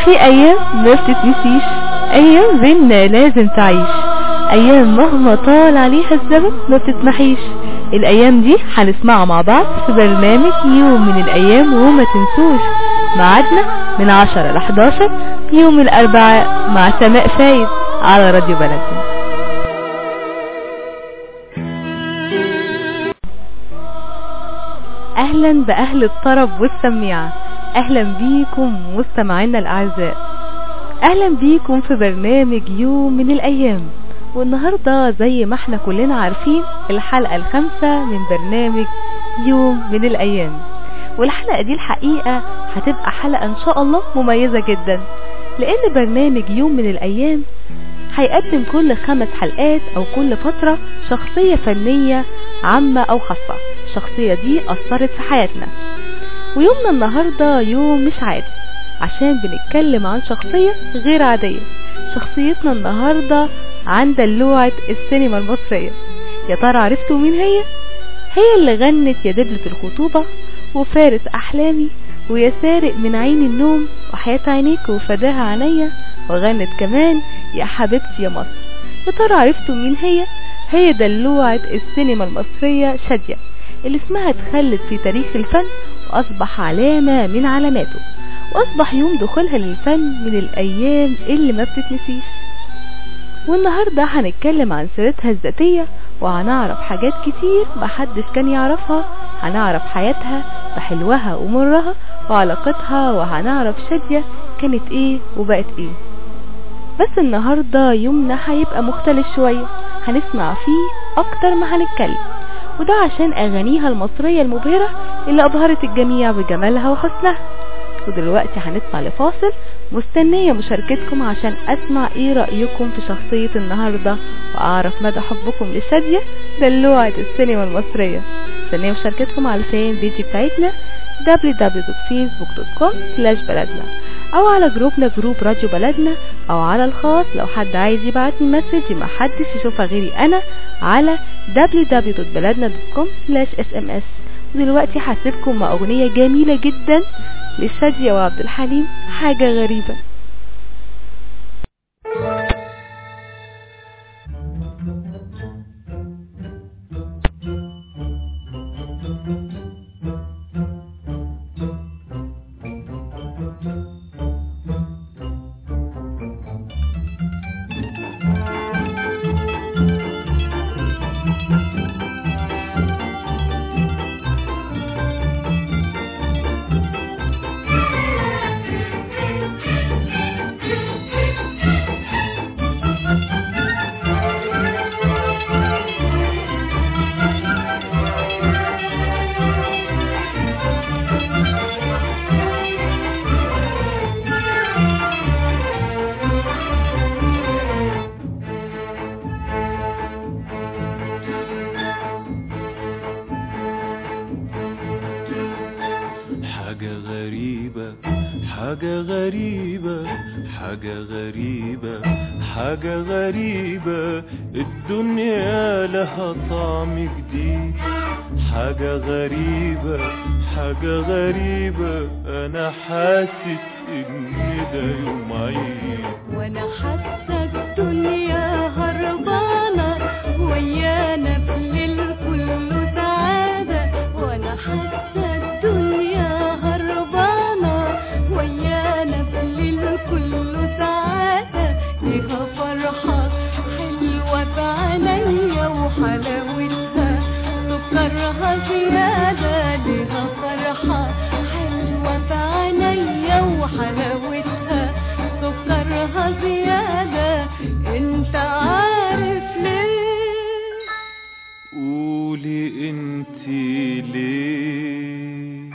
في ايام ما بتتنسيش ايام بينا لازم تعيش ايام مهما طال عليها الزمن ما بتتمحيش الايام دي هنسمعها مع بعض في برنامج يوم من الايام وما تنسوش ميعادنا من 10 ل 11 يوم الاربعاء مع سماء فايد على راديو بلدنا اهلا باهل الطرب والسميعة اهلا بيكم مستمعينا الاعزاء اهلا بيكم في برنامج يوم من الايام والنهاردة زي ما احنا كلنا عارفين الحلقة الخامسة من برنامج يوم من الايام والحلقة دي الحقيقة هتبقى حلقة ان شاء الله مميزة جدا لان برنامج يوم من الايام هيقدم كل خمس حلقات او كل فترة شخصية فنية عامة او خاصة الشخصية دي اثرت في حياتنا ويومنا النهاردة يوم مش عادي عشان بنتكلم عن شخصية غير عادية شخصيتنا النهاردة عن دلوعة السينما المصرية يا ترى عرفتوا مين هي؟ هي اللي غنت يا دبلة الخطوبة وفارس أحلامي ويا سارق من عين النوم وحياة عينيك وفداها عينيا وغنت كمان يا حبيبتي يا مصر يا ترى عرفتوا مين هي؟ هي دلوعة السينما المصرية شادية اللي اسمها اتخلت في تاريخ الفن وأصبح علامة من علاماته وأصبح يوم دخولها للفن من الأيام اللي ما بتتنسيش والنهاردة هنتكلم عن سيرتها الذاتية وهنعرف حاجات كتير محدش كان يعرفها هنعرف حياتها بحلوها ومرها وعلاقتها وهنعرف شادية كانت ايه وبقت ايه بس النهاردة يومنا هيبقى مختلف شوية هنسمع فيه اكتر ما هنتكلم وده عشان اغانيها المصرية المبهرة اللي ابهرت الجميع بجمالها وحسنها ودلوقتي هنطلع لفاصل مستنية مشاركتكم عشان اسمع ايه رأيكم في شخصية النهاردة واعرف مدى حبكم لشادية دلوعة السينما المصرية مستنية مشاركتكم على الفان بيجي بتاعتنا www.facebook.com بلدنا او على جروبنا جروب راديو بلدنا او على الخاص لو حد عايز يبعت لي مسج ما حدش يشوفها غيري انا على www.بلدنا.com sms ودلوقتي هسيبكم مع اغنية جميلة جدا لشادية وعبد الحليم حاجة غريبة حاجة غريبة حاجة غريبة حاجة غريبة حاجة غريبة الدنيا لها طعم جديد حاجة غريبة حاجة غريبة أنا حاسس إن ده يوم عيد وانا حاسه الدنيا هربانه ويانا في الليل كله سعاده وانا حاسه الدنيا هربانه ويانا في الليل كله سعاده ليها فرحه حلوه في عينيا وحلاوتها سكرها زياده ليها فرحه حلوه في عينيا وحلاوتها سكرها زيادة انت عارف ليه قولي انتي ليه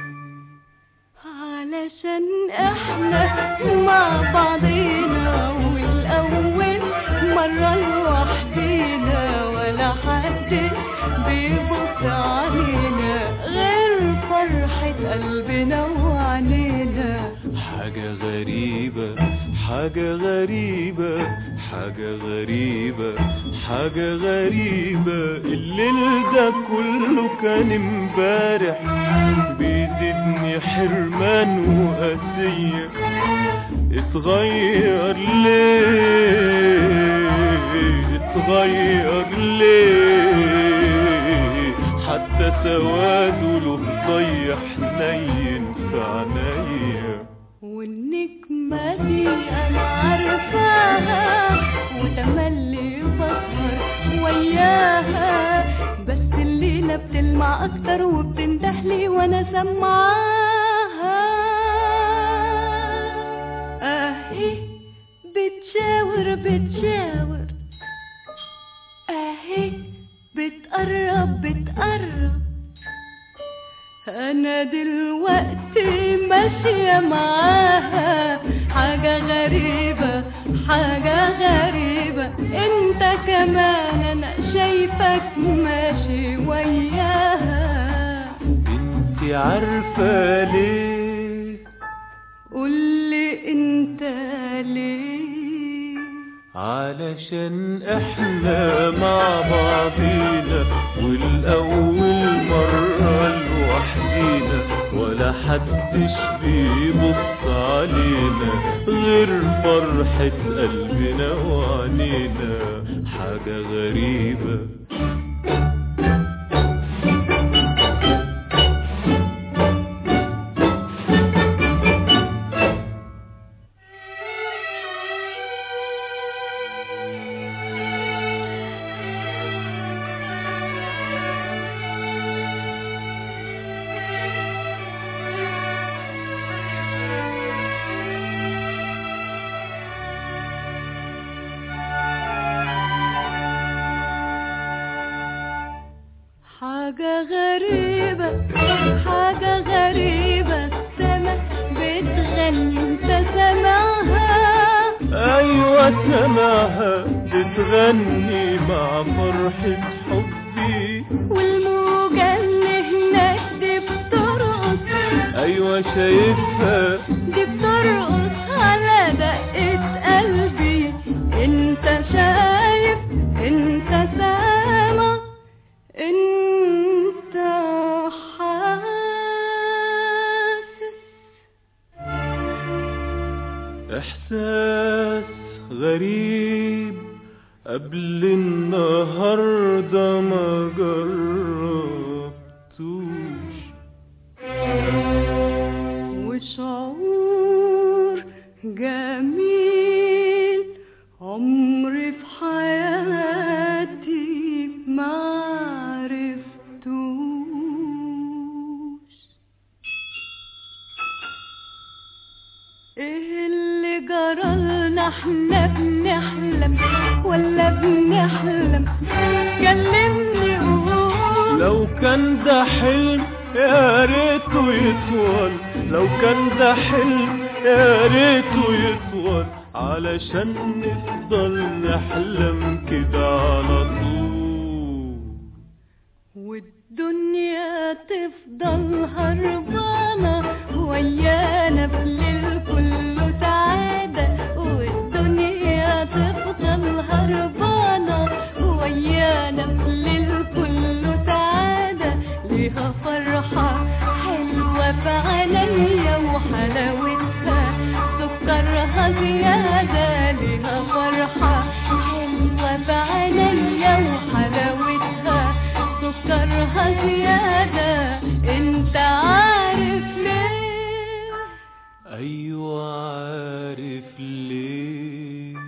علشان احنا مع بعضينا والاول مرة لوحدينا ولا حد بيبص علينا غير فرحة قلبنا وعنينا حاجة غريبة حاجة غريبة حاجة غريبة حاجة غريبة الليل ده كله كان امبارح بيزيدني حرمان وقاسية اتغير ليه اتغير ليه حتى سواده له ضي حنين في عينيا والنجمة دي أنا عارفاها وتملي بسهر وياها بس الليلة بتلمع أكتر وبتندهلي وأنا سمعاها أهي بتشاور بتشاور أهي بتقرب بتقرب انا دلوقتي ماشية معاها حاجة غريبة حاجة غريبة انت كمان انا شايفك ماشي وياها انت عارفة ليه قولي انت ليه علشان احنا مع بعضينا والاول مرة لوحدينا ولا حدش بيبص علينا غير فرحة قلبنا وعنينا حاجة غريبة حاجة غريبة حاجة غريبة السما بتغني انت سامعها ايوه سمعها بتغني مع فرحة حبي والموجة اللي هناك دي بترقص ايوه شايفها دي بترقص على دقة قلبي انت شايف انت سامع انت حاسس احساس غريب قبل النهاردة ما جربتوش وشعور جميل عمري في حياتي ما عرفتوش ايه اللي جرالنا احنا بنحلم ولا بنحلم كلمني قول لو كان ده حلم يا ريته يطول لو كان ده حلم يا ريته يطول علشان نفضل نحلم كده على طول والدنيا تفضل هربانة ويانا في الليل كله سعادة والدنيا تفضل هربانة ويانا في الليل كله سعادة ليها فرحة حلوة في عينيا وحلاوتها سكرها زيادة ليها فرحة حلوة في عينيا وحلاوتها سكرها زيادة انت عارف ليه ايوه عارف ليه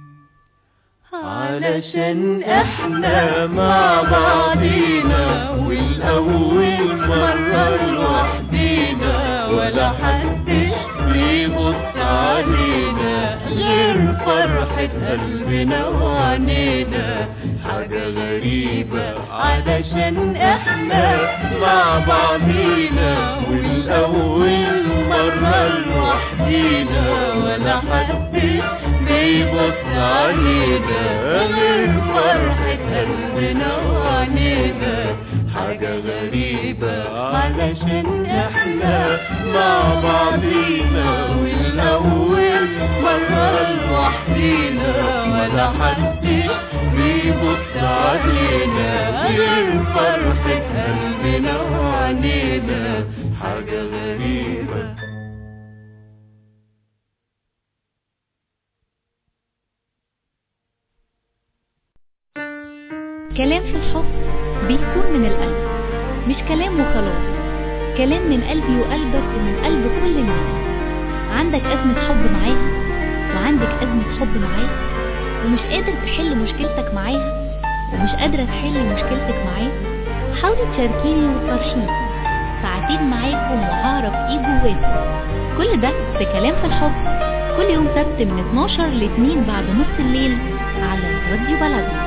علشان احنا مع بعضينا والاول مرة لوحدينا ولا حدش بيبص علينا غير فرحة قلبنا وعنينا حاجة غريبة علشان احنا مع بعضينا والاول مرة لوحدينا ولا حدش بيبص علينا غير فرحة قلبنا وعنينا حاجة غريبة علشان احنا مع بعضينا والأول مرة لوحدينا ولا حدش بيبص علينا غير فرحة قلبنا وعنينا حاجة غريبة كلام في الحب بيكون من القلب مش كلام وخلاص كلام من قلبي وقلبك ومن قلب كل الناس عندك أزمة حب معاها وعندك أزمة حب معاه ومش قادر تحل مشكلتك معاها ومش قادرة تحل مشكلتك معاه حاولي تشاركيني وتفرشيني ساعتين معاكم وهعرف ايه جواكم كل ده في كلام في الحب كل يوم سبت من 12 ل 2 بعد نص الليل على راديو بلدنا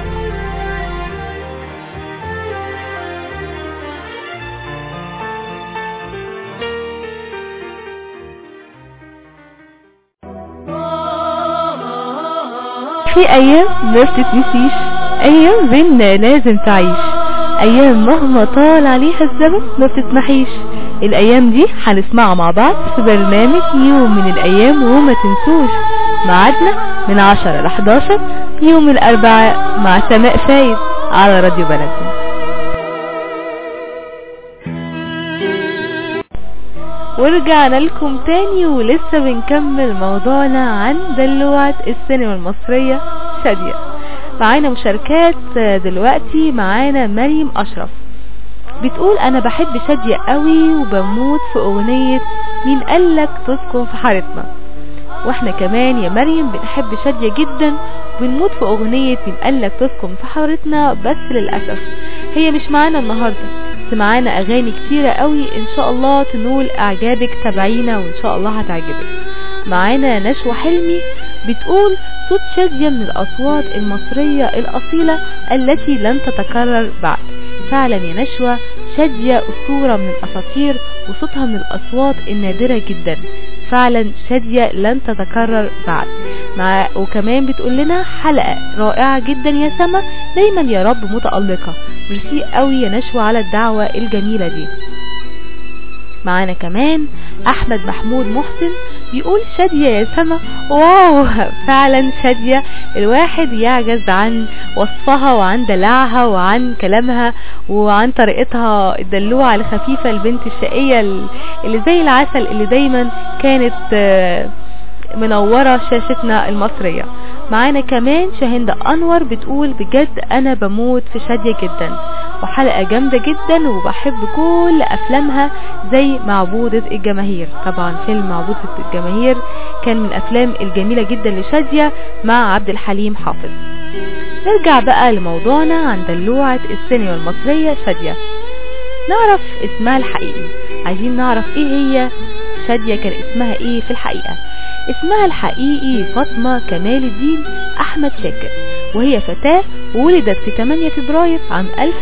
في ايام ما بتتنسيش ايام بينا لازم تعيش ايام مهما طال عليها الزمن ما بتتمحيش الايام دي هنسمعها مع بعض في برنامج يوم من الايام وما تنسوش ميعادنا من 10 ل 11 يوم الاربعاء مع سماء فايد على راديو بلدنا ورجعنا لكم تاني ولسه بنكمل موضوعنا عن دلوعة السينما المصرية شادية معانا مشاركات دلوقتي معانا مريم أشرف بتقول أنا بحب شادية قوي وبموت في أغنية مين قالك تسكن في حارتنا واحنا كمان يا مريم بنحب شادية جدا وبنموت في أغنية مين قالك تسكن في حارتنا بس للأسف هي مش معانا النهاردة بس معانا أغاني كتيرة قوي إن شاء الله تنول إعجابك تابعينا وإن شاء الله هتعجبك معانا نشوى حلمي بتقول صوت شادية من الأصوات المصرية الأصيلة التي لن تتكرر بعد فعلا يا نشوى شادية أسطورة من الأساطير وصوتها من الأصوات النادرة جدا فعلا شادية لن تتكرر بعد مع وكمان بتقول لنا حلقة رائعة جدا يا سما دايما يا رب متألقة ميرسي قوي يا نشوى على الدعوة الجميلة دي معانا كمان احمد محمود محسن بيقول شادية يا سما واو فعلا شادية الواحد يعجز عن وصفها وعن دلعها وعن كلامها وعن طريقتها الدلوعة الخفيفة البنت الشقية اللي زي العسل اللي دايما كانت منورة شاشتنا المصرية معانا كمان شاهندة انور بتقول بجد انا بموت في شادية جدا وحلقة جامدة جدا وبحب كل افلامها زي معبودة الجماهير طبعا فيلم معبودة الجماهير كان من الافلام الجميلة جدا لشادية مع عبد الحليم حافظ نرجع بقى لموضوعنا عن دلوعة السينما المصرية شادية نعرف اسمها الحقيقي عايزين نعرف ايه هي شادية كان اسمها ايه في الحقيقة اسمها الحقيقي فاطمة كمال الدين احمد شاكر وهي فتاة ولدت في 8 فبراير عام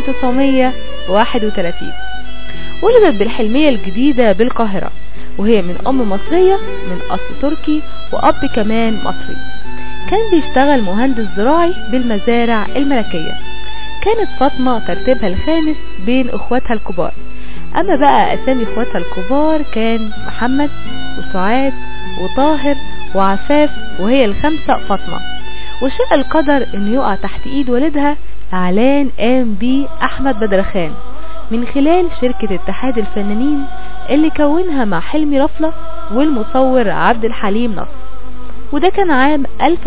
1931 ولدت بالحلمية الجديدة بالقاهرة وهي من ام مصرية من اصل تركي واب كمان مصري كان بيشتغل مهندس زراعي بالمزارع الملكية كانت فاطمة ترتيبها الخامس بين اخواتها الكبار اما بقى اسامي اخواتها الكبار كان محمد وسعاد وطاهر وعفاف وهي الخامسة فاطمة وشاء القدر انه يقع تحت ايد والدها اعلان قام بيه احمد بدرخان من خلال شركة اتحاد الفنانين اللي كونها مع حلمي رفلة والمصور عبد الحليم نصر وده كان عام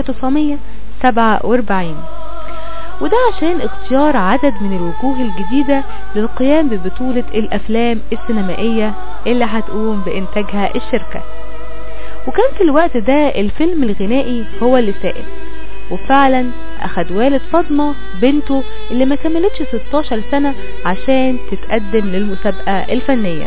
1947 وده عشان اختيار عدد من الوجوه الجديدة للقيام ببطولة الافلام السينمائية اللي هتقوم بانتاجها الشركة وكان في الوقت ده الفيلم الغنائي هو اللي سائد وفعلا اخد والد فاطمة بنته اللي ما كملتش 16 سنة عشان تتقدم للمسابقة الفنية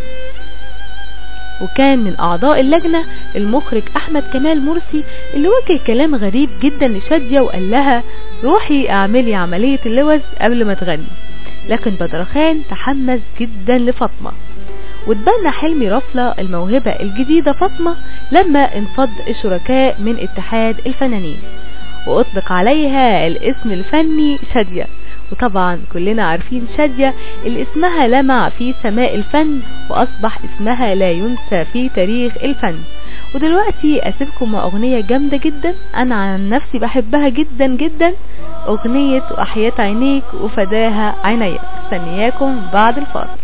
وكان من اعضاء اللجنة المخرج احمد كمال مرسي اللي وجه كلام غريب جدا لشادية وقال لها روحي اعملي عملية اللوز قبل ما تغني لكن بدرخان تحمس جدا لفاطمة واتبنى حلمي رفلة الموهبة الجديدة فاطمة لما انفض الشركاء من اتحاد الفنانين واطلق عليها الاسم الفني شادية وطبعا كلنا عارفين شادية اللي اسمها لمع في سماء الفن واصبح اسمها لا ينسى في تاريخ الفن ودلوقتي اسيبكم مع اغنية جامدة جدا انا عن نفسي بحبها جدا جدا اغنية واحيات عينيك وفداها عينيا استنياكم بعد الفاصل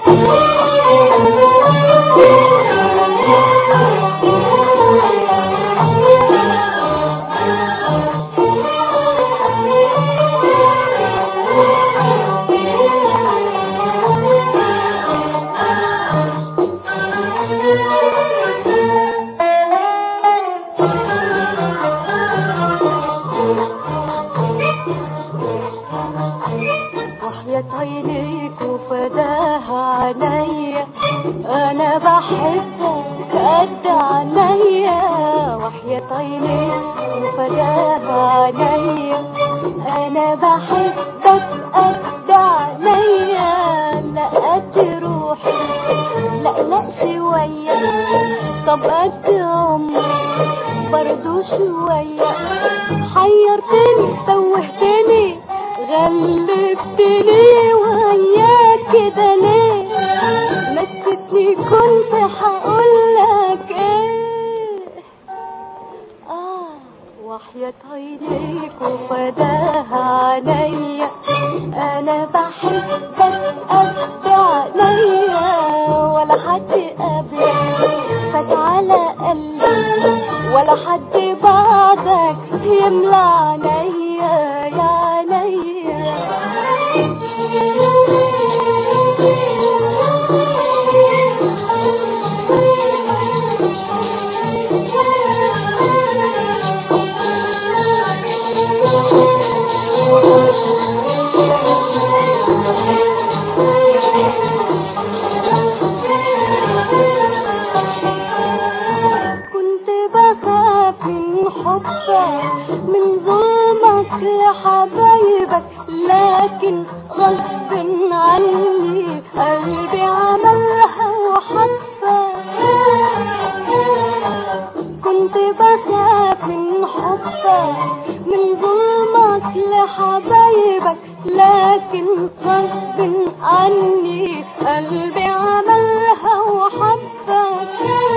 وحياة عينيك وفداها عليا انا بحبك قد عينيا وحياة عينيك وفداها عليا انا بحبك قد عينيا لا قد روحي لا لا شوية طب قد عمري برضو شوية حيرتني توهتني غلبتني وياك كده ليه نسيتني كنت هقولك ايه اه وحياة عينيك وفداها عليا انا بحبك قد عينيا ولا حد قبلك فات على قلبي ولا حد بعدك يملى عليا يا عليا كنت بخاف من حبك من ظلمك لحبايبك لكن غصب عني قلبي عملها وحبك كنت بخاف من حبك من ظلمك لحبايبك لكن غصب عني قلبي عملها وحبك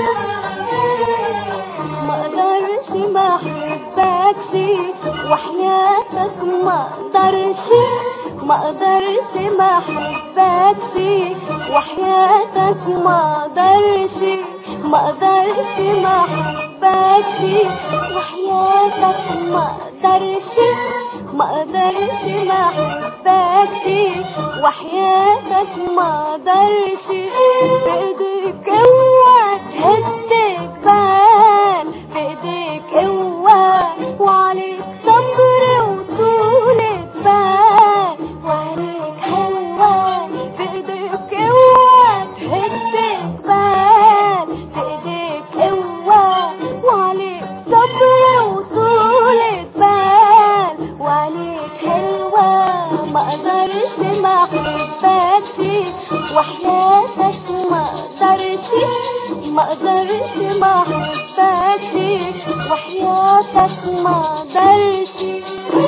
ما اقدرش ما احبكش وحياتك ما اقدرش ما اقدرش ما احبكش وحياتك ما اقدرش ما اقدرش ما احبكش وحياتك ما اقدرش ما اقدرش ما احبكش وحياتك ما اقدرش بايديك اوعى تهد جبال بايديك اوعى وعليك صبر وطولة بال وعليك هوا بايديك اوعى تهد جبال بايديك اوعى وعليك صبر وطولة بال وعليك هوا ما اقدرش ما احبكش وحياتك ما اقدرش ما اقدرش ما احبكش وحياتك ما اقدرش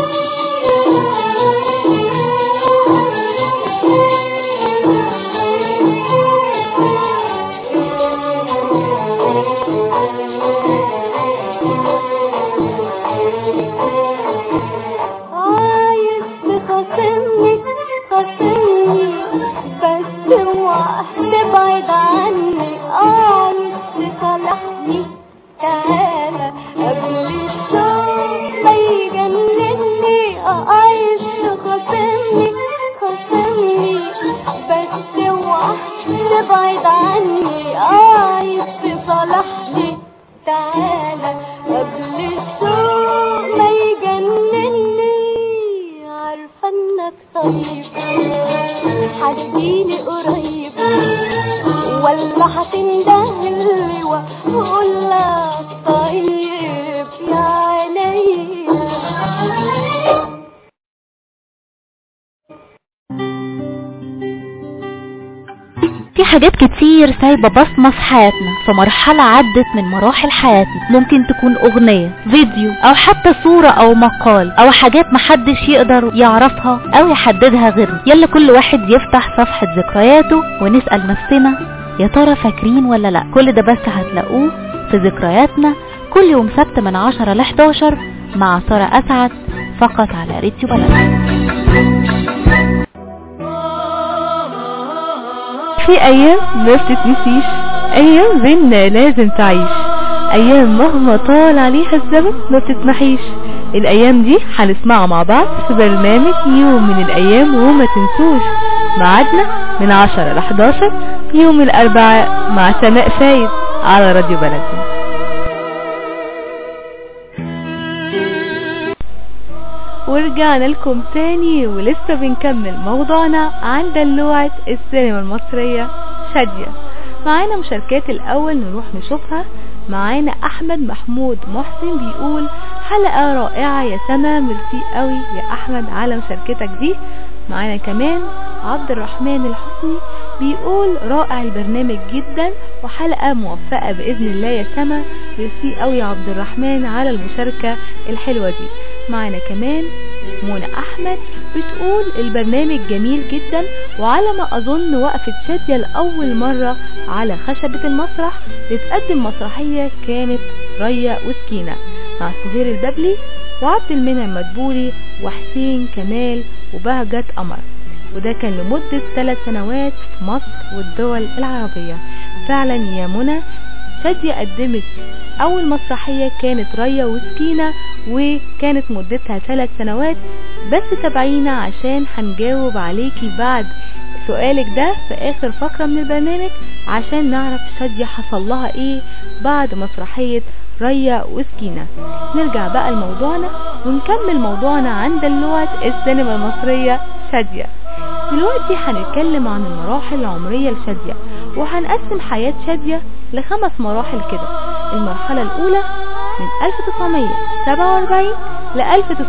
عايز تخاصمني خاصمني بس اوعى تبعد عني عايز تصالحني تعالى قبل الشوق ما يجنني عايز تخاصمني خاصمني بس اوعى تبعد عني عايز تصالحني تعالى قبل الشوق ما يجنني عارفة انك طيب هتجيلي قريب ولا هتندهلي واقول لك طيب يا عينيا في حاجات كتير سايبة بصمة في حياتنا في مرحلة عدت من مراحل حياتنا ممكن تكون اغنية فيديو او حتى صورة او مقال او حاجات محدش يقدر يعرفها او يحددها غيرنا يلا كل واحد يفتح صفحة ذكرياته ونسأل نفسنا يا ترى فاكرين ولا لا كل ده بس هتلاقوه في ذكرياتنا كل يوم سبت من 10 ل 11 مع سارة اسعد فقط على راديو بلد في ايام ما بتتنسيش ايام بينا لازم تعيش ايام مهما طال عليها الزمن ما بتتمحيش الايام دي هنسمعها مع بعض في برنامج يوم من الايام وما تنسوش ميعادنا من 10 ل 11 يوم الاربعاء مع سماء فايد على راديو بلدنا ورجعنا لكم تاني ولسه بنكمل موضوعنا عن دلوعة السينما المصرية شادية معانا مشاركات الأول نروح نشوفها معانا أحمد محمود محسن بيقول حلقة رائعة يا سما ميرسي قوي يا أحمد على مشاركتك دي معانا كمان عبد الرحمن الحسني بيقول رائع البرنامج جدا وحلقة موفقة بإذن الله يا سما ميرسي قوي يا عبد الرحمن على المشاركة الحلوة دي معانا كمان منى احمد بتقول البرنامج جميل جدا وعلى ما اظن وقفت شادية لاول مرة على خشبة المسرح بتقدم مسرحية كانت ريا وسكينة مع سهير الببلي وعبد المنعم مدبولي وحسين كمال وبهجت قمر وده كان لمدة ثلاث سنوات في مصر والدول العربية فعلا يا منى شادية قدمت أول مسرحية كانت ريا وسكينة وكانت مدتها ثلاث سنوات بس تابعينا عشان هنجاوب عليكي بعد سؤالك ده في آخر فقرة من البرنامج عشان نعرف شادية حصل لها ايه بعد مسرحية ريا وسكينة نرجع بقى لموضوعنا ونكمل موضوعنا عن دلوعة السينما المصرية شادية دلوقتي هنتكلم عن المراحل العمرية لشادية وهنقسم حياة شادية لخمس مراحل كده المرحلة الأولى من 1947 ل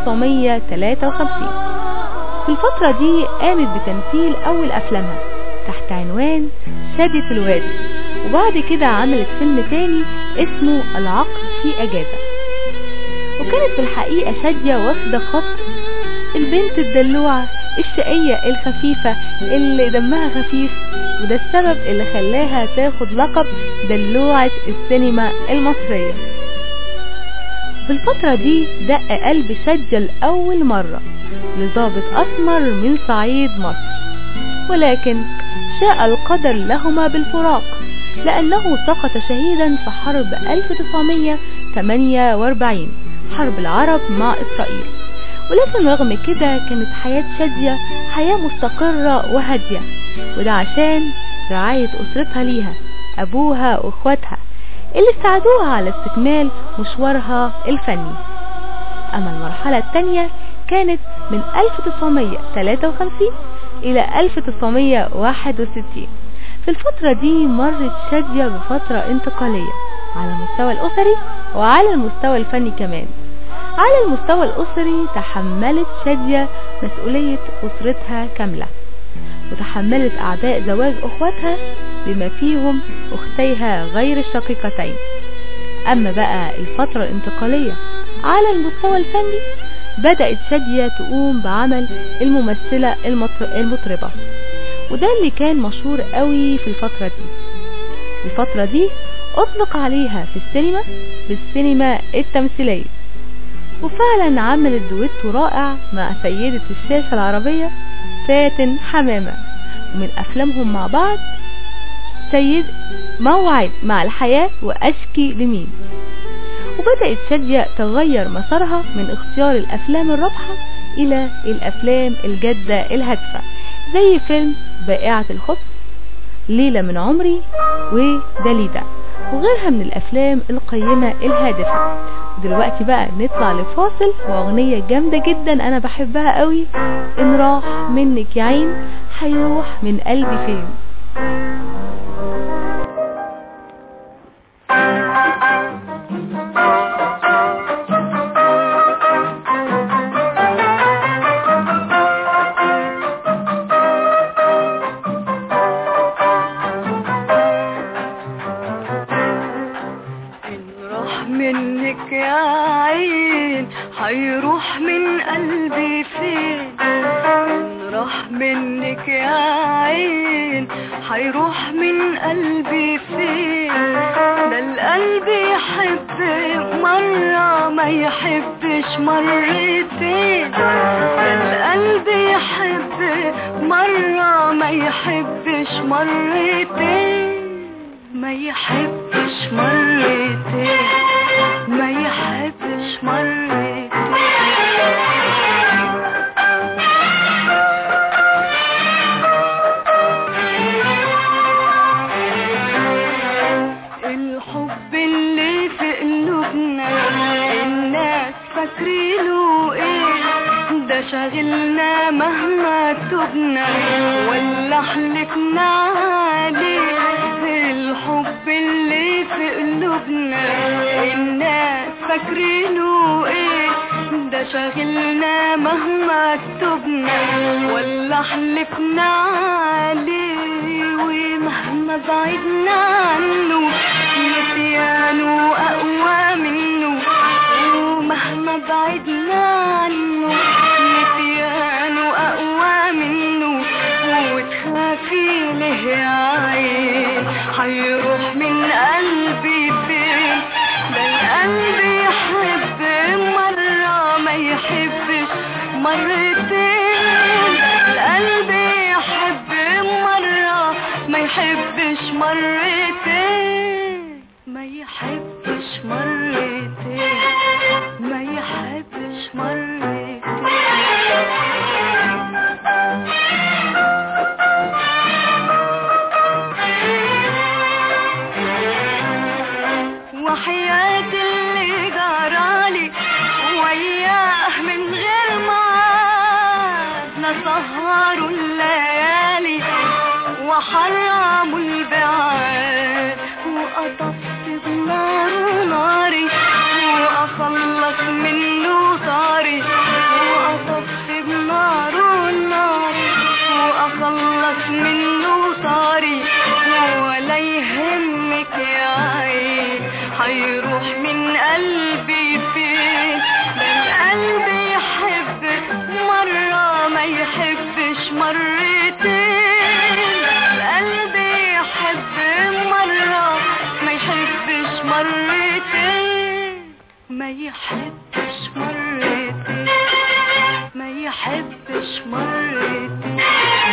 1953 في الفترة دي قامت بتمثيل أول أفلامها تحت عنوان شادية الوادي وبعد كده عملت فيلم تاني اسمه العقل في أجازة وكانت في الحقيقة شادية واخدة خط البنت الدلوعة الشقية الخفيفة اللي دمها خفيف وده السبب اللي خلاها تاخد لقب دلوعة السينما المصرية في الفترة دي دق قلب شادية لأول مرة لضابط أسمر من صعيد مصر ولكن شاء القدر لهما بالفراق لأنه سقط شهيدا في حرب 1948 حرب العرب مع إسرائيل ولكن رغم كده كانت حياة شادية حياة مستقرة وهادية وده عشان رعاية أسرتها ليها أبوها وإخواتها اللي ساعدوها على استكمال مشوارها الفني أما المرحلة الثانية كانت من 1953 إلى 1961 في الفترة دي مرت شادية بفترة انتقالية على المستوى الأسري وعلى المستوى الفني كمان على المستوى الأسري تحملت شادية مسؤولية أسرتها كاملة وتحملت أعباء زواج أخواتها بما فيهم أختيها غير الشقيقتين أما بقى الفترة الانتقالية على المستوى الفني بدأت شادية تقوم بعمل الممثلة المطربة وده اللي كان مشهور قوي في الفترة دي الفترة دي أطلق عليها في السينما بالسينما التمثيلية وفعلا عملت دويتو رائع مع سيدة الشاشة العربية فاتن حمامة ومن أفلامهم مع بعض سيد موعد مع الحياة وأشكي لمين وبدأت شادية تغير مسارها من اختيار الأفلام الرابحة إلى الأفلام الجادة الهادفة زي فيلم بائعة الخبز ليلة من عمري وداليدا وغيرها من الأفلام القيمة الهادفة دلوقتي بقى نطلع لفاصل وأغنية جامدة جدا أنا بحبها قوي إن راح منك يا عين هيروح من قلبي فين منك يا عين هيروح من قلبي فين راح منك يا عين هيروح من قلبي فين ده القلب يحب مرة ما يحبش مرتين ده القلب يحب مرة ما يحبش مرتين ما يحبش مرتين ما يحبش مرتين الحب اللي في قلوبنا الناس فاكرينه ايه ده شاغلنا مهما تبنا ولا حلفنا عليه الحب اللي في قلوبنا الناس فاكرينه ايه ده شاغلنا مهما تبنا ولا حلفنا عليه ومهما بعدنا عنه نسيانه أقوى منه ومهما بعدنا عنه نسيانه أقوى منه وتخافي له يا عين هيروح من قلبي فين ده القلب يحب مرة ما يحبش مرتين القلب يحب مرة ما يحبش مرتين ما يحبش مرتين ما يحبش مرتين وحياة اللي جرالي وياه من غير ميعاد نسهروا الليالي وحرموا البعاد وقطفت بنار ناري وأخلص منه طاري وقطفت بنار ناري وأخلص منه طاري ولا يهمك يا عين هيروح من قلبي فين ده القلب يحب مرة ما يحبش مرتين ده القلب يحب مرة ما يحبش مرتين ما يحبش مرتين ما يحبش مرتين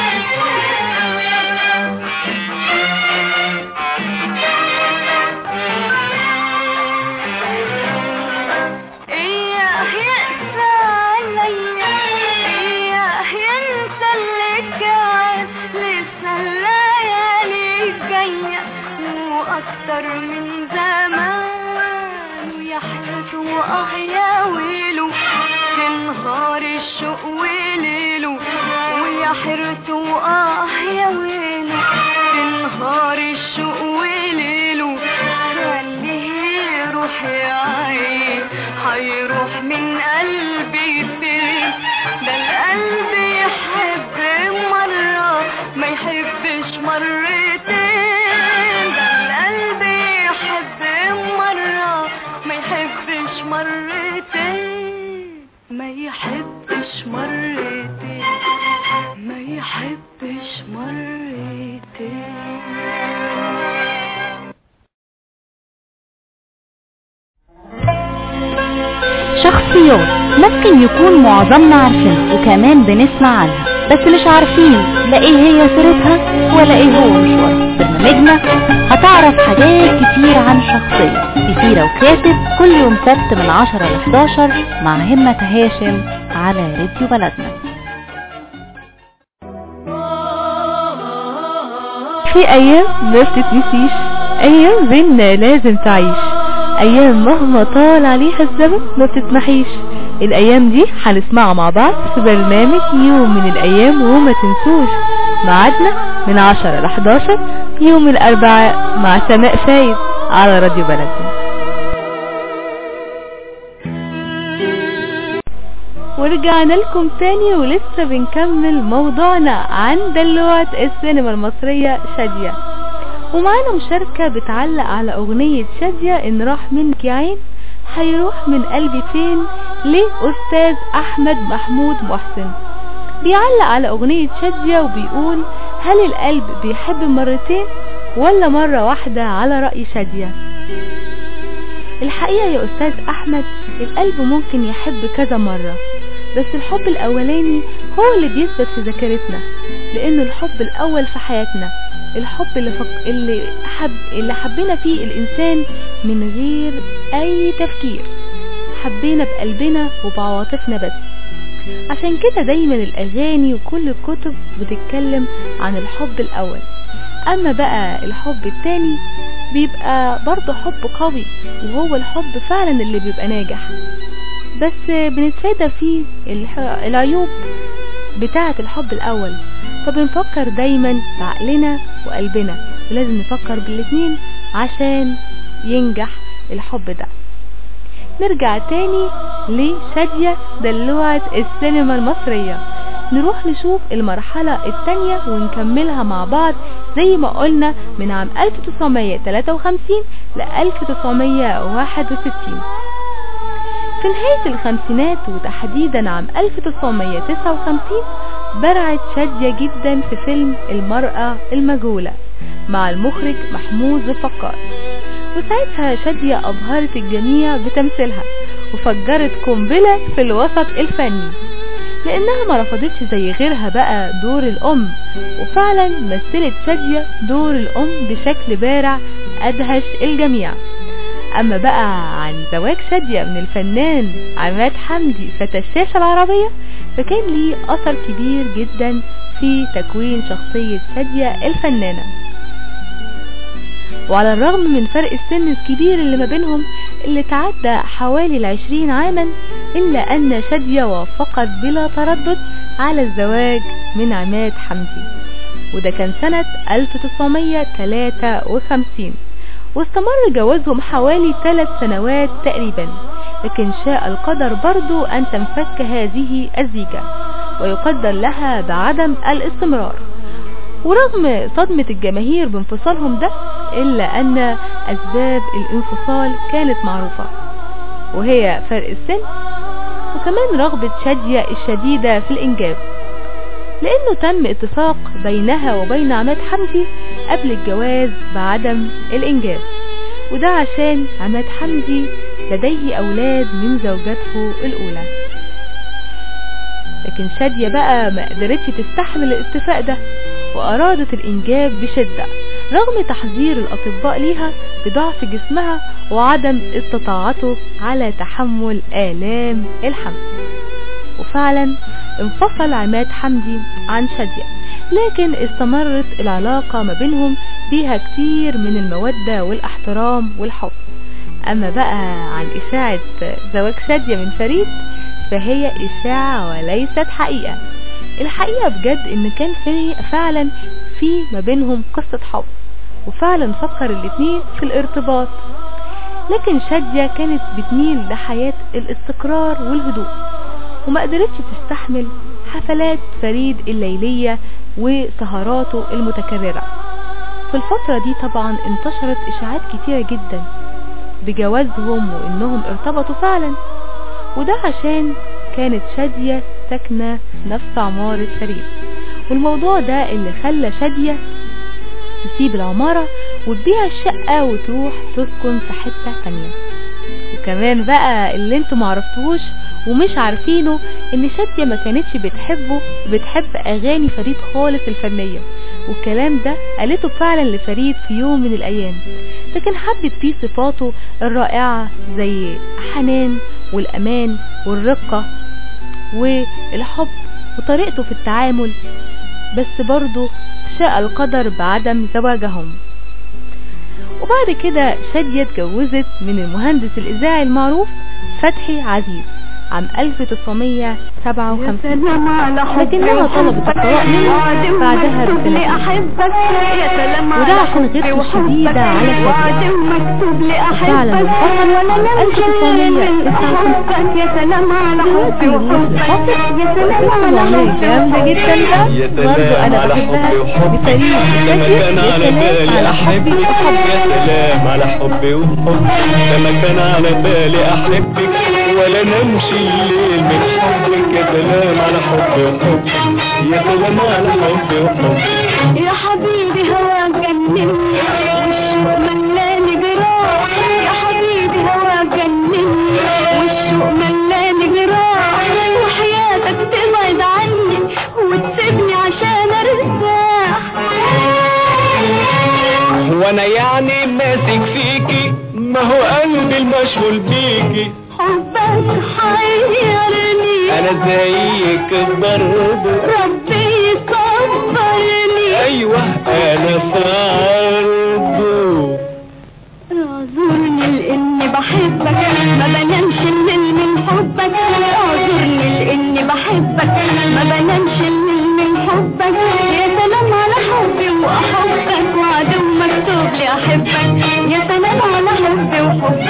إياه يقسى عليا إياه ينسى اللي كان لسه الليالي جاية وأكتر من زمان ويا حياته وآه يا ويله في نهار الشوق وليله ويا حيرته وآه يا ويله في نهار الشوق وليله خليه يروح يا عين هيروح من قلبي فين ده القلب يحب مرة ما يحبش مرتين ده القلب يحب مرة ما يحبش مرتين ما يحبش مرتين ما يحبش مرتين شخصيات ممكن يكون معظمنا عارفينها وكمان بنسمع عنها بس مش عارفين لا ايه هي سيرتها ولا ايه هو مشوارها برنامجنا هتعرف حاجات كتير عن شخصية في سيرة وكاتب كل يوم سبت من 10 ل 11 مع همة هاشم على راديو بلدنا في ايام ما بتتنسيش ايام بينا لازم تعيش ايام مهما طال عليها الزمن ما بتتمحيش الايام دي هنسمعها مع بعض في برنامج يوم من الايام وما تنسوش ميعادنا من 10 ل 11 يوم الاربعاء مع سماء فايد على راديو بلدنا ورجعنا لكم تاني ولسه بنكمل موضوعنا عن دلوعة السينما المصرية شادية ومعانا مشاركة بتعلق على اغنية شادية ان راح منك يا عين هيروح من قلبي فين لأستاذ احمد محمود محسن بيعلق على اغنية شادية وبيقول هل القلب بيحب مرتين ولا مرة واحدة على رأي شادية الحقيقة يا أستاذ أحمد القلب ممكن يحب كذا مرة بس الحب الأولاني هو اللي بيثبت في ذاكرتنا لأنه الحب الأول في حياتنا الحب اللي, فق... اللي, حب... اللي حبينا فيه الإنسان من غير أي تفكير حبينا بقلبنا وبعواطفنا بس عشان كده دايما الأغاني وكل الكتب بتتكلم عن الحب الأول أما بقى الحب التاني بيبقى برضه حب قوي وهو الحب فعلا اللي بيبقى ناجح بس بنتفادى فيه الح- العيوب بتاعة الحب الأول فبنفكر دايما بعقلنا وقلبنا ولازم نفكر بالاتنين عشان ينجح الحب ده نرجع تاني لشادية دلوعة السينما المصرية نروح نشوف المرحلة التانية ونكملها مع بعض زي ما قلنا من عام 1953 ل 1961 في نهاية الخمسينات وتحديدا عام 1959 برعت شادية جدا في فيلم المرأة المجهولة مع المخرج محمود الفقار وساعتها شادية أبهرت الجميع بتمثيلها وفجرت قنبلة في الوسط الفني لأنها ما رفضتش زي غيرها بقى دور الأم وفعلا مثلت شادية دور الأم بشكل بارع أدهش الجميع أما بقى عن زواج شادية من الفنان عماد حمدي فتى الشاشة العربية فكان ليه أثر كبير جدا في تكوين شخصية شادية الفنانة وعلى الرغم من فرق السن الكبير اللي ما بينهم اللي تعدى حوالي العشرين عاما إلا أن شادية وافقت بلا تردد على الزواج من عماد حمدي وده كان سنة 1953 واستمر جوازهم حوالي ثلاث سنوات تقريبا لكن شاء القدر برضو أن تنفك هذه الزيجة ويقدر لها بعدم الاستمرار ورغم صدمة الجماهير بانفصالهم ده إلا أن أسباب الانفصال كانت معروفة وهي فرق السن وكمان رغبة شادية الشديدة في الإنجاب لأنه تم اتفاق بينها وبين عماد حمدي قبل الجواز بعدم الإنجاب وده عشان عماد حمدي لديه أولاد من زوجته الأولى لكن شادية بقى ما قدرتش تستحمل الاتفاق ده وأرادت الإنجاب بشدة رغم تحذير الأطباء ليها بضعف جسمها وعدم استطاعته على تحمل آلام الحمل وفعلا انفصل عماد حمدي عن شادية لكن استمرت العلاقة ما بينهم بيها كتير من المودة والاحترام والحب أما بقى عن إشاعة زواج شادية من فريد فهي إشاعة وليست حقيقة الحقيقة بجد إن كان في فعلا في ما بينهم قصة حب وفعلا فكر الاتنين في الارتباط لكن شادية كانت بتميل لحياة الاستقرار والهدوء وما قدرتش تستحمل حفلات فريد الليلية وسهراته المتكررة في الفترة دي طبعا انتشرت اشاعات كتيرة جدا بجوازهم وانهم ارتبطوا فعلا وده عشان كانت شادية ساكنة نفس عمارة فريد والموضوع ده اللي خلى شادية تسيب العمارة وتبيع الشقة وتروح تسكن في حتة تانية وكمان بقى اللي انتوا معرفتوش ومش عارفينه ان شادية ما كانتش بتحبه بتحب اغاني فريد خالص الفنية والكلام ده قالته فعلا لفريد في يوم من الايام لكن حبت فيه صفاته الرائعة زي حنان والامان والرقة والحب وطريقته في التعامل بس برضه شاء القدر بعدم زواجهم وبعد كده شادية اتجوزت من المهندس الإذاعي المعروف فتحي عزيز عام 1957 لكنها طلبت الطلاق منه بعدها بسنتين وده عشان غيرته الشديدة على شادية وفعلا انفصلوا عام 1959 دلوقتي نروح لفاصل واسمعوا أغنية جامدة جدا يا ده برضو سلام أنا على بحبها حبي وحبي لفريد لما شادية كان يا على سلام بالي على حبي أحبك وحبي يا سلام على حبي وحبي لما كان على بالي أحبك ولا نمشي الليل من حبك يا سلام على حب وحب يا سلام على حب وحب يا حبيبي هواك جنني والشوق ملاني جراح يا حبيبي هواك جنني والشوق ملاني جراح وحياتك تبعد عني وتسيبني عشان ارتاح وانا يعني ماسك فيكي ما هو قلبي المشغول بيكي حبك حيرني انا زيك برضه ربي يصبرني ايوه انا في عرضه اعذرني لاني بحبك ما بنامش الليل من حبك اعذرني لاني بحبك ما بنامش الليل من حبك يا سلام على حبي واحبك وعدو مكتوب لي احبك يا سلام على حبي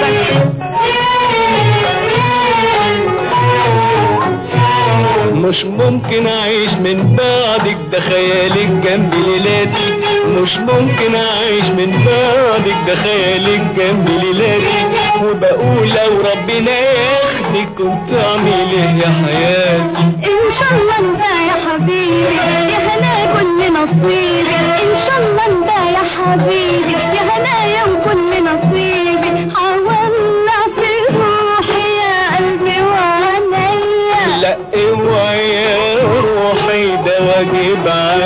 وحبك مش ممكن اعيش من بعدك ده خيالك جنب ليلاتي مش ممكن اعيش من بعدك ده خيالك جنب ليلاتي وبقول لو ربنا ياخدك كنت اعمل ايه يا حياتي ان شاء الله انت يا حبيبي يا هنا كل نصيبي ان شاء الله انت يا حبيبي يا هنايا وكل نصيبي حولنا في روحي يا قلبي وعينيا لا اوعي يا روحي ده واجب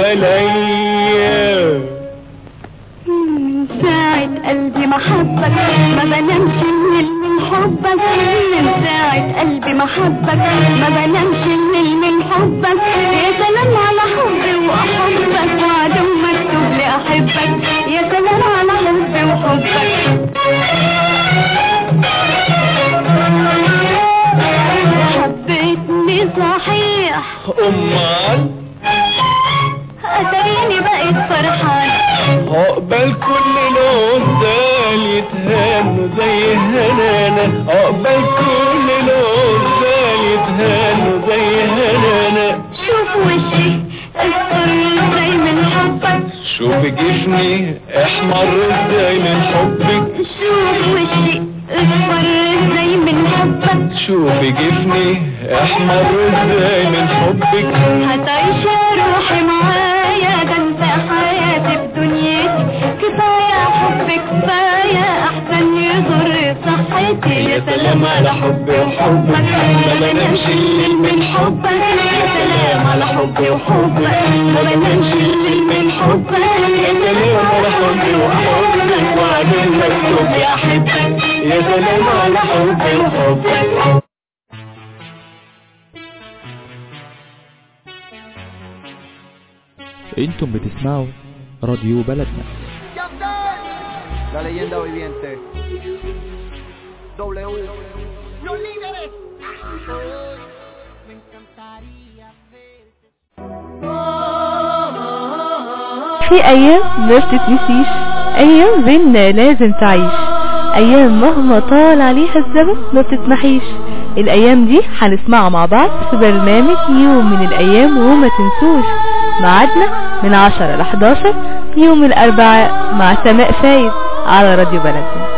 عليا من ساعة قلبي ما حبك ما بنامش الليل من حبك من ساعة قلبي ما حبك ما بنامش الليل من حبك يا سلام على حبي وأحبك وعدو مكتوب لي أحبك يا سلام على حبي وحبك حبيتني صحيح امال أتريني بقيت فرحان عقبال كل العزال يتهانوا زي هنانا عقبال كل العزال يتهانوا زي هنانا شوف وشي اصفر ازاي من حبك شوف جفني احمر ازاي من حبك شوف وشي اصفر ازاي من حبك شوف جفني احمر ازاي من حبك هتعيش يا روحي معايا ده انت حياتي بدنيتي كفاية حب كفاية احسن يضر صحتي يا سلام على حبي وحبك ما بنامش الليل من حبك يا سلام على حبي وحبك ما بنامش الليل من حبك يا سلام على حبي وحبك وعدين مكتوب يا احبك يا سلام على حبي وحبك انتم بتسمعوا راديو بلدنا La leyenda viviente. W. Los líderes. في ايام ما بتتنسيش ايام بينا لازم تعيش ايام مهما طال عليها الزمن ما بتتمحيش الايام دي هنسمعها مع بعض في برنامج يوم من الايام وما تنسوش ميعادنا من 10 ل 11 يوم الاربعاء مع سماء فايد على راديو بلدنا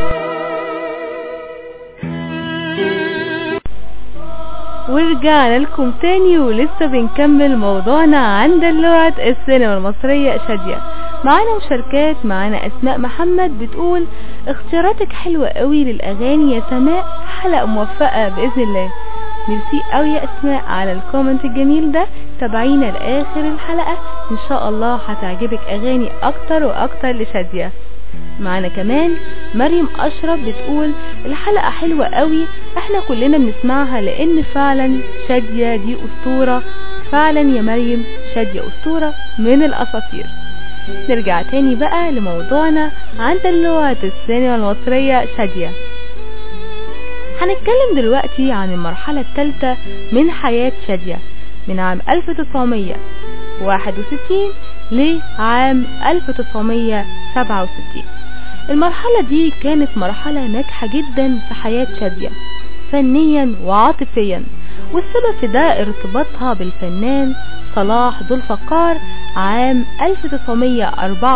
ورجعنا لكم تاني ولسه بنكمل موضوعنا عن دلوعة السينما المصرية شادية معانا مشاركات معانا اسماء محمد بتقول اختياراتك حلوة قوي للاغاني يا سماء حلقة موفقة باذن الله ميرسي قوي يا اسماء على الكومنت الجميل ده تابعينا لاخر الحلقة ان شاء الله هتعجبك اغاني اكتر واكتر لشادية معانا كمان مريم اشرف بتقول الحلقة حلوة قوي احنا كلنا بنسمعها لان فعلا شادية دي اسطورة فعلا يا مريم شادية اسطورة من الاساطير نرجع تاني بقى لموضوعنا عن دلوعة السينما المصرية شادية هنتكلم دلوقتي عن المرحلة الثالثة من حياة شادية من عام 1961 لعام 1967 المرحلة دي كانت مرحلة ناجحة جدا في حياة شادية فنيا وعاطفيا والسبب في ده ارتباطها بالفنان صلاح ذو الفقار عام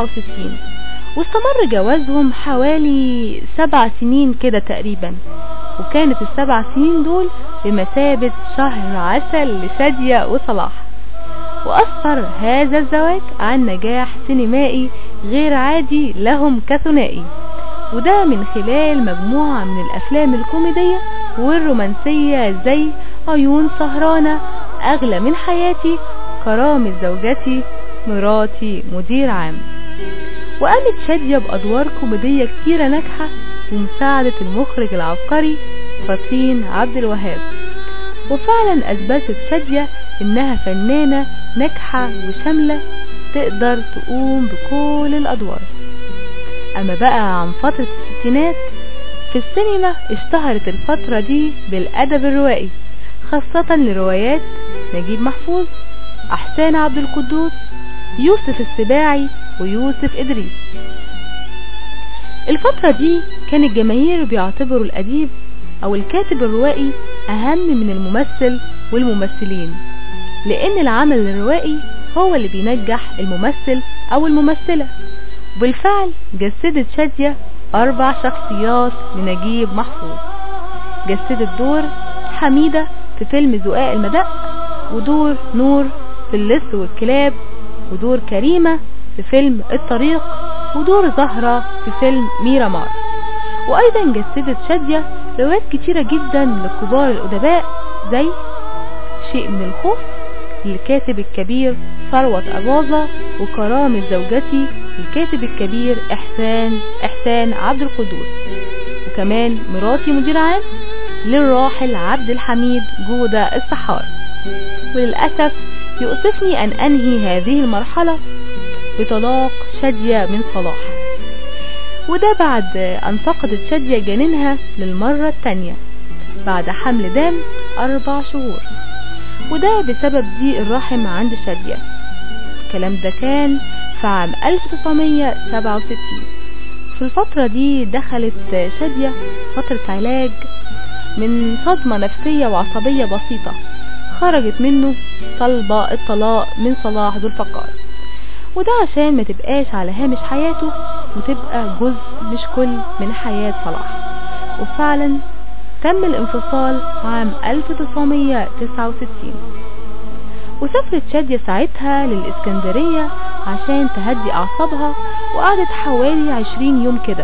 1964 واستمر جوازهم حوالي سبع سنين كده تقريبا وكانت السبع سنين دول بمثابة شهر عسل لشادية وصلاح وأثر هذا الزواج عن نجاح سينمائي غير عادي لهم كثنائي وده من خلال مجموعة من الأفلام الكوميدية والرومانسية زي عيون سهرانة أغلى من حياتي كرامة زوجتي مراتي مدير عام وقامت شادية بأدوار كوميدية كتيرة ناجحة بمساعدة المخرج العبقري فطين عبد الوهاب وفعلا أثبتت شادية إنها فنانة ناجحة وشاملة تقدر تقوم بكل الأدوار أما بقى عن فترة الستينات في السينما اشتهرت الفترة دي بالأدب الروائي خاصة لروايات نجيب محفوظ أحسان عبد القدوس يوسف السباعي ويوسف إدريس الفترة دي كان الجماهير بيعتبروا الأديب أو الكاتب الروائي أهم من الممثل والممثلين لأن العمل الروائي هو اللي بينجح الممثل أو الممثلة بالفعل جسدت شادية أربع شخصيات لنجيب محفوظ جسدت دور حميدة في فيلم زقاق المدق ودور نور في اللص والكلاب ودور كريمة في فيلم الطريق ودور زهرة في فيلم ميرامار وأيضا جسدت شادية روايات كتيرة جدا لكبار الأدباء زي شيء من الخوف للكاتب الكبير ثروت أباظة وكرامة زوجتي للكاتب الكبير إحسان إحسان عبد القدوس وكمان مراتي مدير عام للراحل عبد الحميد جودة السحار وللأسف يؤسفني أن أنهي هذه المرحلة بطلاق شادية من صلاح وده بعد أن فقدت شادية جنينها للمرة التانية بعد حمل دام أربع شهور وده بسبب ضيق الرحم عند شادية الكلام ده كان في عام 1967 في الفترة دي دخلت شادية فترة علاج من صدمة نفسية وعصبية بسيطة خرجت منه طلبة الطلاق من صلاح ذو الفقار وده عشان ما تبقاش على هامش حياته وتبقى جزء مش كل من حياة صلاح وفعلا تم الانفصال عام 1969 وسافرت شادية ساعتها للإسكندرية عشان تهدي أعصابها وقعدت حوالي 20 يوم كده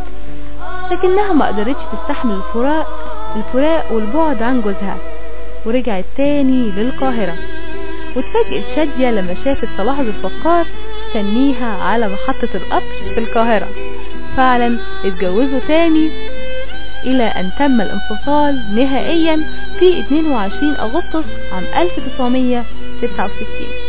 لكنها ما قدرتش تستحمل الفراق الفراق والبعد عن جوزها ورجعت تاني للقاهرة واتفاجئت شادية لما شافت صلاح ذو الفقار تنيها على محطة القطر في القاهرة فعلا اتجوزوا تاني إلى أن تم الانفصال نهائيا في 22 أغسطس عام 1966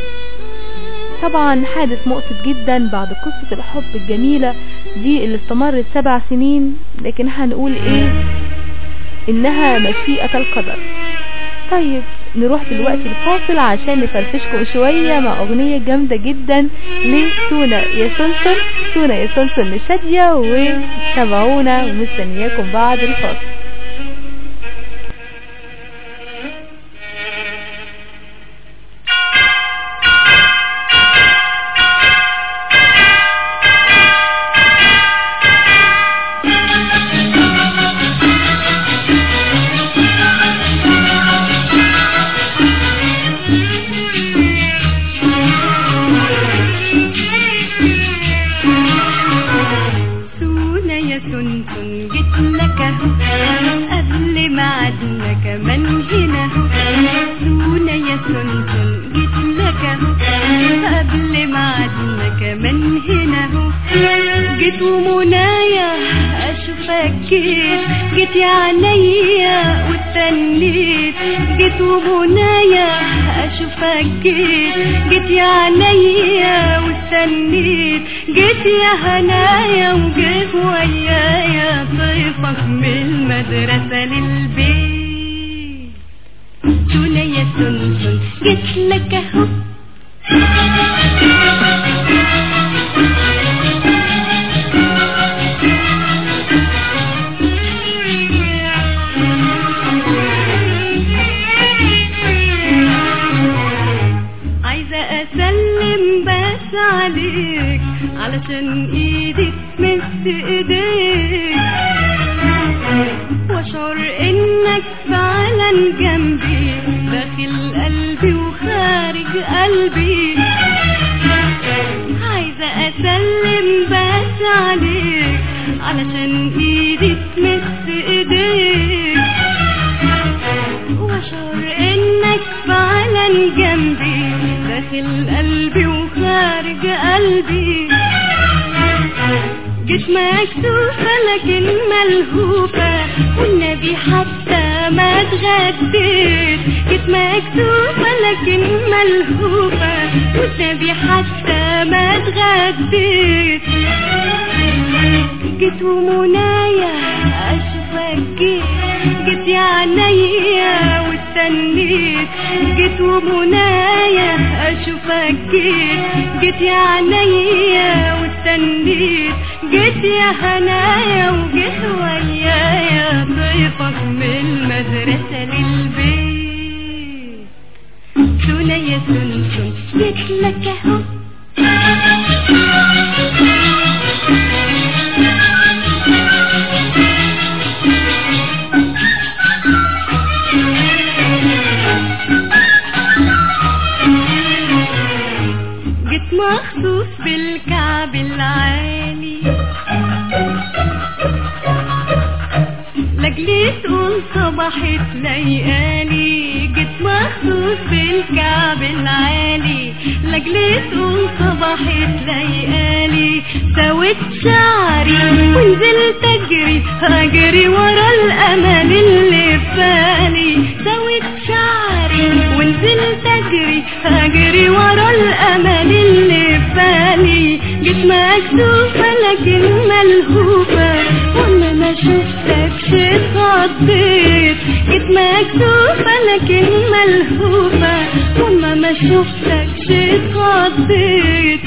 طبعا حادث مؤسف جدا بعد قصة الحب الجميلة دي اللي استمرت سبع سنين لكن هنقول ايه انها مشيئة القدر طيب نروح دلوقتي الفاصل عشان نفرفشكم شوية مع اغنية جامدة جدا لسونا يا سلسل سونا يا سلسل لشادية وتابعونا ومستنياكم بعد الفاصل سونا يا سنسن جيت لك اهو قبل ما عدنا كمان هنا سونا يا سنسن جيت لك اهو قبل ما عدنا كمان هنا جيت ومنايا اشوفك جيت جيت يا عينيا واستنيت جيت ومنايا اشوفك جيت جيت يا عينيا واستنيت جيت يا هنايا وجيت ويايا ضيفك من المدرسة للبيت سونا يا سنسن جيت لك اهو عايزة اسلم بس عليك علشان ايدي مس ايديك واشعر عليك علشان ايدي تمس ايديك واشعر انك فعلا جنبي داخل قلبي وخارج قلبي جيت مكسوفة لكن ملهوفة والنبي حتى ما اتغديت جيت مكسوفة لكن ملهوفة والنبي حتى ما اتغديت جيت ومنايا اشوفك جيت جيت يا عينيا واستنيت جيت ومنايا اشوفك جيت جيت يا عينيا واستنيت جيت يا هنايا وجيت ويايا ضيفك من المدرسة للبيت سونا يا سنسن جيت لك اهو جيت مخصوص بالكعب العالي لاجلي تقول صباحت ليالي جيت مخصوص بالكعب العالي لاجلي تقول صباحت ليالي سويت شعري ونزلت اجري اجري ورا الامل اللي في بالي سويت شعري ونزلت اجري اجري ورا الامل اللي في بالي جيت مكسوفه لكن ملهوفه وانا ما شفتكش اتخضيت جيت مكسوفه لكن ملهوفه وانا ما شفتكش اتخضيت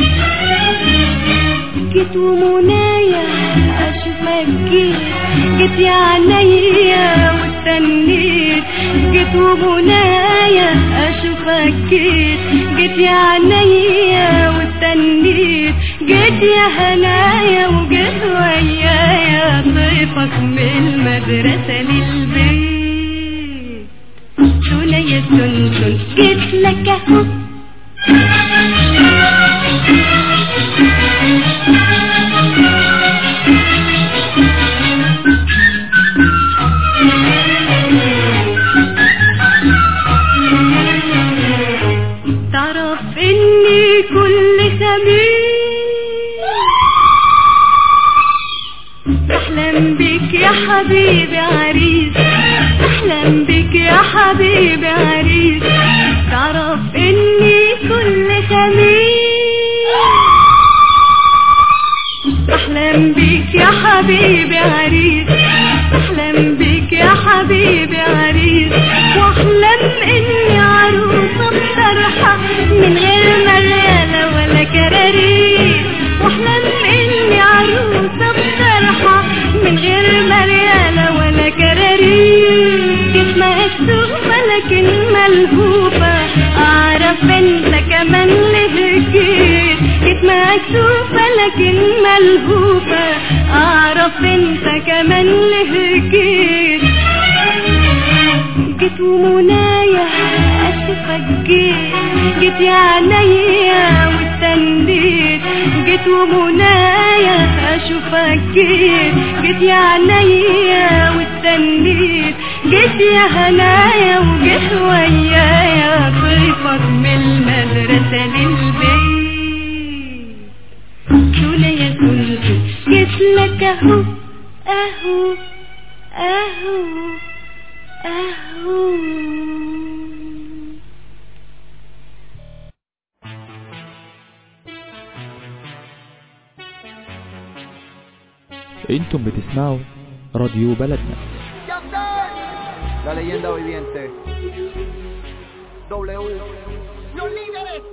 جيت ومنايا اشوفك جيت جيت يا عينيا واستنيت جيت ومنايا اشوفك جيت جيت يا عينيا واستنيت جيت يا هنايا وجيت ويايا ضيفك من المدرسة للبيت سونا يا سنسن جيت لك اهو تعرف اني كل خميس احلم بك يا حبيبي عريس احلم بك يا حبيبي عريس تعرف اني كل خميس احلم بيك يا حبيبي عريس احلم بيك يا حبيبي عريس واحلم اني عروسه بطرحه من غير مريالة ولا كراريس واحلم اني عروسه بطرحه من غير مريالة ولا كراريس جيت مكسوفه لكن ملهوفه اعرف انت كمان لهجيت جيت مكسوفه لكن ملهوفه اعرف انت كمان لهجيت جيت ومنايا اشوفك جيت جيت يا عينيا واستنيت جيت ومنايا اشوفك جيت جيت يا عينيا واستنيت جيت يا هنايا وجيت ويايا ضيفك من المدرسة للبيت سونا يا سلسل جيت لك اهو اهو اهو اهو انتم بتسمعوا راديو بلدنا La leyenda viviente. W. Los líderes.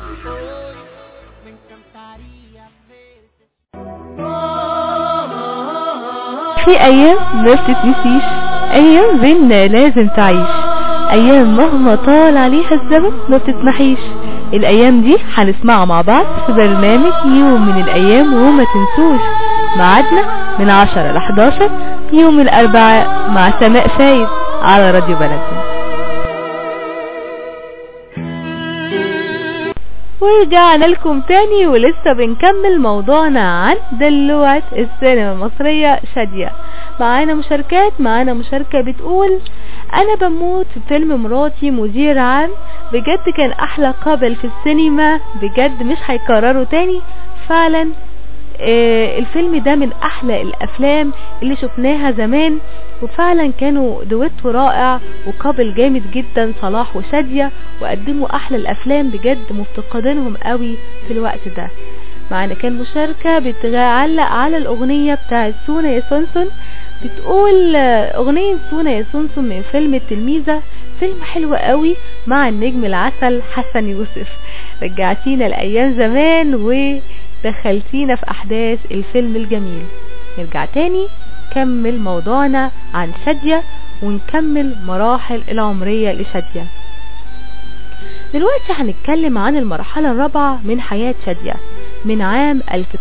في ايام ما بتتنسيش ايام بينا لازم تعيش ايام مهما طال عليها الزمن ما بتتمحيش الايام دي هنسمعها مع بعض في برنامج يوم من الايام وما تنسوش ميعادنا من 10 ل 11 يوم الاربعاء مع سماء فايد على راديو بلدنا ورجعنا لكم تاني ولسه بنكمل موضوعنا عن دلوعة السينما المصرية شادية معانا مشاركات معانا مشاركة بتقول انا بموت في فيلم مراتي مدير عام بجد كان احلى قابل في السينما بجد مش هيكرروا تاني فعلا آه الفيلم ده من احلى الافلام اللي شفناها زمان وفعلا كانوا دويتو رائع وقابل جامد جدا صلاح وشادية وقدموا احلى الافلام بجد مفتقدينهم قوي في الوقت ده معنا كان مشاركة بتعلق على الاغنية بتاعت سونا يا سونسون بتقول اغنية سونا يا سونسون من فيلم التلميذة فيلم حلو قوي مع النجم العسل حسن يوسف رجعتينا لايام زمان ودخلتينا في احداث الفيلم الجميل نرجع تاني نكمل موضوعنا عن شادية ونكمل مراحل العمرية لشادية دلوقتي هنتكلم عن المرحلة الرابعة من حياة شادية من عام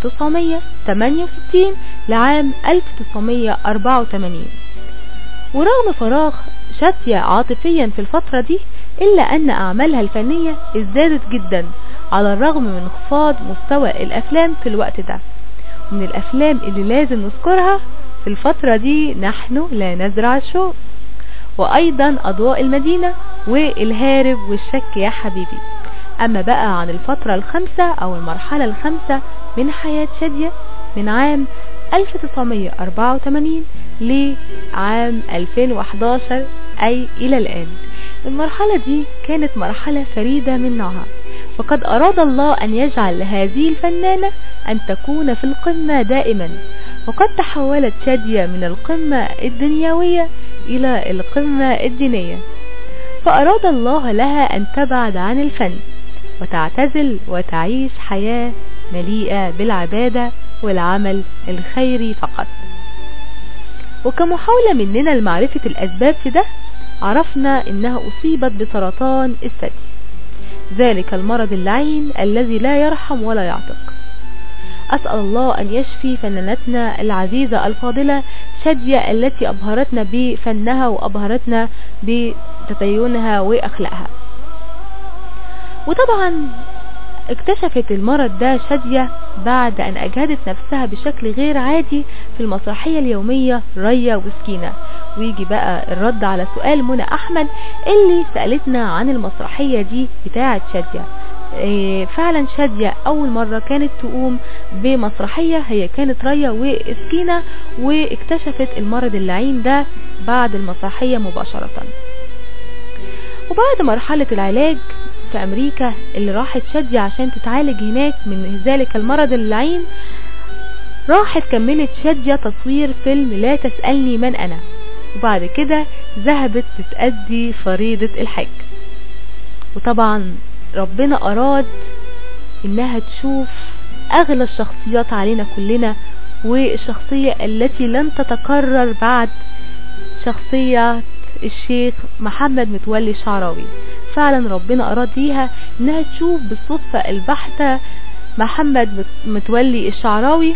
1968 لعام 1984 ورغم فراغ شادية عاطفيا في الفترة دي إلا أن أعمالها الفنية ازدادت جدا على الرغم من انخفاض مستوى الأفلام في الوقت ده من الأفلام اللي لازم نذكرها في الفترة دي نحن لا نزرع الشوق وأيضا أضواء المدينة والهارب والشك يا حبيبي أما بقى عن الفترة الخامسة أو المرحلة الخامسة من حياة شادية من عام 1984 لعام 2011 أي إلى الآن المرحلة دي كانت مرحلة فريدة من نوعها فقد أراد الله أن يجعل هذه الفنانة أن تكون في القمة دائما وقد تحولت شادية من القمة الدنيوية إلى القمة الدينية فأراد الله لها أن تبعد عن الفن وتعتزل وتعيش حياة مليئة بالعبادة والعمل الخيري فقط وكمحاولة مننا لمعرفة الأسباب في ده عرفنا إنها أصيبت بسرطان الثدي ذلك المرض اللعين الذي لا يرحم ولا يعتق أسأل الله أن يشفي فنانتنا العزيزة الفاضلة شادية التي أبهرتنا بفنها وأبهرتنا بتدينها وأخلاقها وطبعا اكتشفت المرض ده شادية بعد أن أجهدت نفسها بشكل غير عادي في المسرحية اليومية ريا وسكينة ويجي بقى الرد على سؤال منى أحمد اللي سألتنا عن المسرحية دي بتاعة شادية فعلا شادية أول مرة كانت تقوم بمسرحية هي كانت ريا وسكينة واكتشفت المرض اللعين ده بعد المسرحية مباشرة وبعد مرحلة العلاج في أمريكا اللي راحت شادية عشان تتعالج هناك من ذلك المرض اللعين راحت كملت شادية تصوير فيلم لا تسألني من أنا وبعد كده ذهبت تتأدي فريضة الحج وطبعا ربنا أراد إنها تشوف أغلى الشخصيات علينا كلنا والشخصية التي لن تتكرر بعد شخصية الشيخ محمد متولي الشعراوي فعلا ربنا أراد ليها إنها تشوف بالصدفة البحتة محمد متولي الشعراوي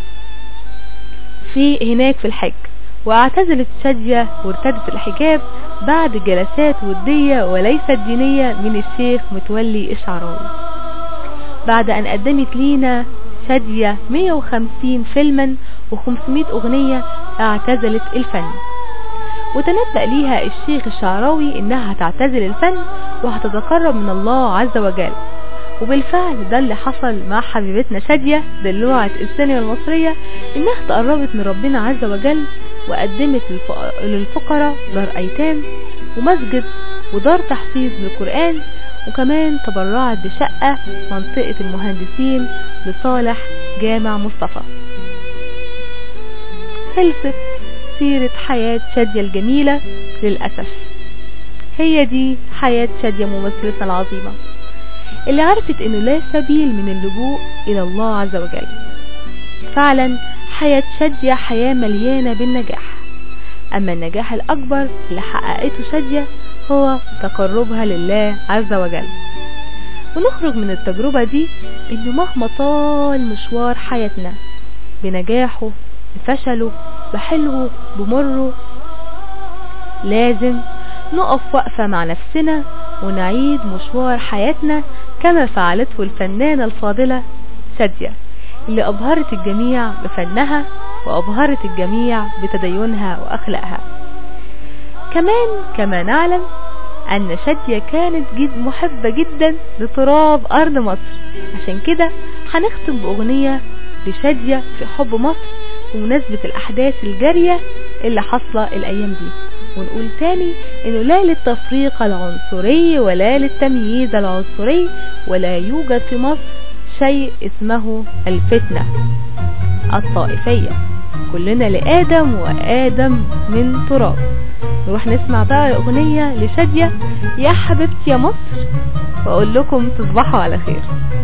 في هناك في الحج واعتزلت شادية وارتدت الحجاب بعد جلسات ودية وليست دينية من الشيخ متولي الشعراوي بعد ان قدمت لينا شادية 150 فيلما و500 اغنية اعتزلت الفن وتنبأ ليها الشيخ الشعراوي انها هتعتزل الفن وهتتقرب من الله عز وجل وبالفعل ده اللي حصل مع حبيبتنا شادية دلوعة السينما المصرية انها تقربت من ربنا عز وجل وقدمت للفقراء دار ايتام ومسجد ودار تحفيظ للقرآن وكمان تبرعت بشقة منطقة المهندسين لصالح جامع مصطفى خلصت سيرة حياة شادية الجميلة للأسف هي دي حياة شادية ممثلتنا العظيمة اللي عرفت انه لا سبيل من اللجوء الى الله عز وجل فعلا حياة شادية حياة مليانة بالنجاح اما النجاح الاكبر اللي حققته شادية هو تقربها لله عز وجل ونخرج من التجربة دي انه مهما طال مشوار حياتنا بنجاحه بفشله بحلوه بمره لازم نقف وقفة مع نفسنا ونعيد مشوار حياتنا كما فعلته الفنانة الفاضلة شادية اللي أبهرت الجميع بفنها وأبهرت الجميع بتدينها وأخلاقها كمان كما نعلم أن شادية كانت جد محبة جدا لتراب أرض مصر عشان كده هنختم بأغنية لشادية في حب مصر بمناسبة الأحداث الجارية اللي حاصلة الأيام دي ونقول تاني إنه لا للتفريق العنصري ولا للتمييز العنصري ولا يوجد في مصر شيء اسمه الفتنة الطائفية كلنا لآدم وآدم من تراب نروح نسمع بقى أغنية لشادية يا حبيبتي يا مصر وأقول لكم تصبحوا على خير